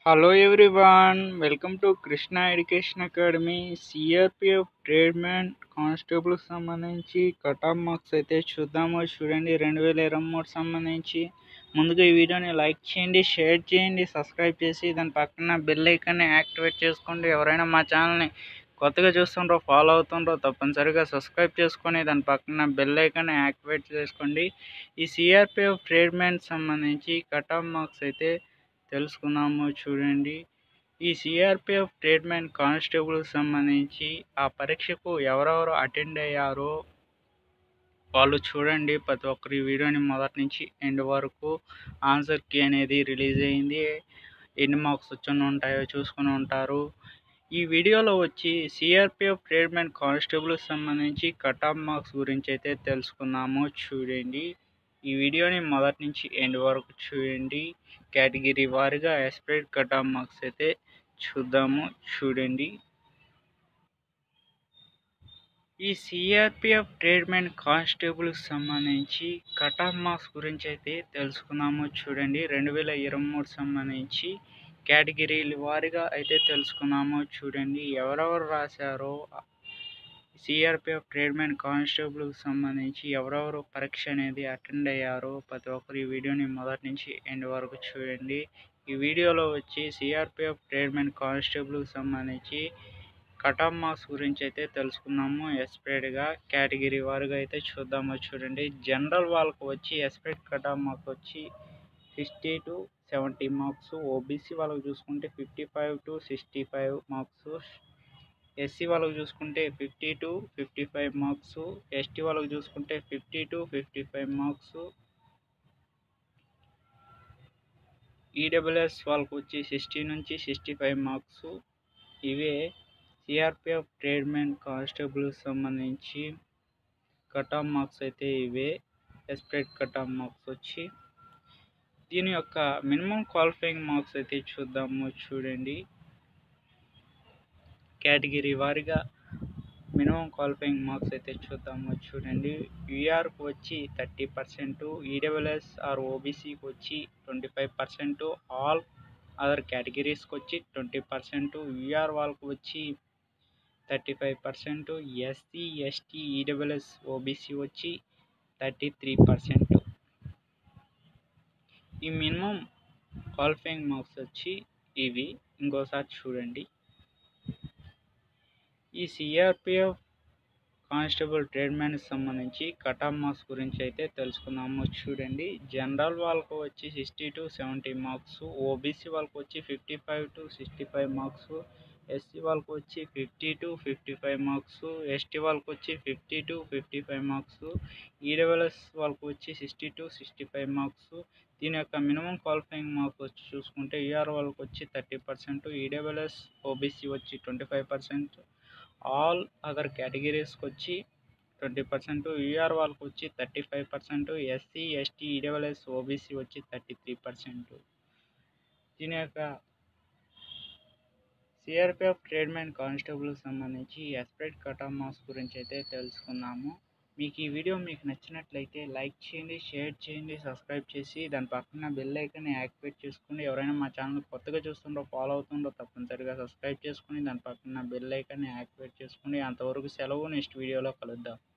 Hello everyone, welcome to Krishna education academy CRPF tradesmen constable సంబంధించి cut off marks అయితే చూద్దాము చూడండి రెండు వేల ఇరవై మూడు సంబంధించి ముందుగా ఈ వీడియోని లైక్ చేయండి షేర్ చేయండి సబ్స్క్రైబ్ చేసి దాని పక్కన బెల్ ఐకాన్ని యాక్టివేట్ చేసుకోండి ఎవరైనా మా ఛానల్ని కొత్తగా చూస్తుండ్రో ఫాలో అవుతుండ్రో తప్పనిసరిగా సబ్స్క్రైబ్ చేసుకొని దాని పక్కన బెల్ ఐకాన్ని యాక్టివేట్ చేసుకోండి ఈ సిఆర్పిఎఫ్ ట్రేడ్మెన్ సంబంధించి కట్ ఆఫ్ మార్క్స్ అయితే తెలుసుకుందాము చూడండి ఈ సిఆర్పిఎఫ్ ట్రీట్మెంట్ కానిస్టేబుల్ సంబంధించి ఆ పరీక్షకు ఎవరెవరు అటెండ్ అయ్యారో వాళ్ళు చూడండి ప్రతి ఒక్కరు ఈ వీడియోని మొదటి నుంచి ఎండ్ వరకు ఆన్సర్ కీ అనేది రిలీజ్ అయింది ఎన్ని మార్క్స్ వచ్చి ఉంటాయో చూసుకుని ఉంటారు ఈ వీడియోలో వచ్చి సిఆర్పిఎఫ్ ట్రీట్మెంట్ కానిస్టేబుల్ సంబంధించి కట్ ఆఫ్ మార్క్స్ గురించి అయితే తెలుసుకుందాము చూడండి ఈ వీడియోని మొదటి నుంచి ఎండ్ వరకు చూడండి కేటగిరీ వారీగా ఎస్పరేట్ కట్ ఆఫ్ మార్క్స్ అయితే చూద్దాము చూడండి ఈ సిఆర్పిఎఫ్ ట్రీట్మెంట్ కానిస్టేబుల్కి సంబంధించి కట్ ఆఫ్ మార్క్స్ గురించి అయితే తెలుసుకుందాము చూడండి రెండు వేల ఇరవై మూడు సంబంధించి కేటగిరీల వారీగా అయితే తెలుసుకుందాము చూడండి ఎవరెవరు రాశారో సిఆర్పిఎఫ్ ట్రీట్మెంట్ కానిస్టేబుల్కి సంబంధించి ఎవరెవరు పరీక్ష అనేది అటెండ్ అయ్యారో ప్రతి ఒక్కరు ఈ వీడియోని మొదటి నుంచి ఎండ్ వరకు చూడండి ఈ వీడియోలో వచ్చి సిఆర్పిఎఫ్ ట్రీట్మెంట్ కానిస్టేబుల్కి సంబంధించి కట్ ఆఫ్ మార్క్స్ గురించి అయితే తెలుసుకుందాము ఎస్పరేట్గా కేటగిరీ వారుగా అయితే చూద్దాము చూడండి జనరల్ వాళ్ళకు వచ్చి ఎస్పరేట్ కట్ ఆఫ్ మార్క్స్ వచ్చి sixty to seventy marks OBC వాళ్ళకి చూసుకుంటే fifty five to sixty five marks SC వాళ్ళకి చూసుకుంటే fifty to fifty five marks ST వాళ్ళకి చూసుకుంటే fifty to fifty five marks EWS వాళ్ళకి వచ్చి సిక్స్టీ నుంచి సిక్స్టీ ఫైవ్ మార్క్స్ ఇవే సిఆర్పిఎఫ్ ట్రేడ్మెన్ కానిస్టేబుల్ సంబంధించి కట్ ఆఫ్ మార్క్స్ అయితే ఇవే ఎస్ప్రెడ్ కట్ ఆఫ్ మార్క్స్ వచ్చి దీని యొక్క మినిమం క్వాలిఫైయింగ్ మార్క్స్ అయితే చూద్దాము చూడండి కేటగిరీ వారీగా మినిమం క్వాలిఫైయింగ్ మార్క్స్ అయితే చూద్దాము చూడండి యూఆర్కి వచ్చి థర్టీ పర్సెంట్ ఈడబ్ల్యూఎస్ ఆర్ ఓబీసీకి వచ్చి twenty five percent all other కేటగిరీస్కి వచ్చి ట్వంటీ పర్సెంట్ యూఆర్ వాళ్ళకి వచ్చి thirty five percent SC ST EWS OBC వచ్చి థర్టీ త్రీ పర్సెంట్ ఈ మినిమం క్వాలిఫైయింగ్ మార్క్స్ వచ్చి ఇవి ఇంకోసారి చూడండి ఈ సిఆర్పిఎఫ్ కానిస్టేబుల్ ట్రేడ్మెన్కి సంబంధించి కట్ ఆఫ్ మార్క్స్ గురించి అయితే తెలుసుకుందాము చూడండి జనరల్ వాళ్ళకు వచ్చి sixty to seventy marks OBC వాళ్ళకు వచ్చి fifty five to sixty five marks SC వాళ్ళకు వచ్చి fifty to fifty five marks ST వాళ్ళకు వచ్చి fifty to fifty five marks EWS వాళ్ళకు వచ్చి sixty to sixty five marks దీని యొక్క మినిమం క్వాలిఫైయింగ్ మార్క్స్ వచ్చి చూసుకుంటే ఈఆర్ వాళ్ళకి వచ్చి థర్టీ పర్సెంట్ ఈడబ్ల్యూఎస్ ఓబీసీ వచ్చి twenty five percent all other కేటగిరీస్కి వచ్చి ట్వంటీ పర్సెంట్ యూఆర్ వాళ్ళకి వచ్చి thirty five percent SC ST EWS OBC వచ్చి థర్టీ త్రీ పర్సెంట్ దీని యొక్క సిఆర్పిఎఫ్ ట్రేడ్మెన్ కానిస్టేబుల్కి సంబంధించి ఎస్ప్రెడ్ కట్ ఆఫ్ మార్క్స్ గురించి అయితే తెలుసుకుందాము మీకు ఈ వీడియో మీకు నచ్చినట్లయితే లైక్ చేయండి షేర్ చేయండి సబ్స్క్రైబ్ చేసి దాని పక్కన బెల్ ఐకాన్ని యాక్టివేట్ చేసుకోండి ఎవరైనా మా ఛానల్ కొత్తగా చూస్తుండో ఫాలో అవుతుండో తప్పనిసరిగా సబ్స్క్రైబ్ చేసుకుని దాని పక్కన బెల్ ఐకాన్ని యాక్టివేట్ చేసుకోండి అంతవరకు సెలవు నెక్స్ట్ వీడియోలో కలుద్దాం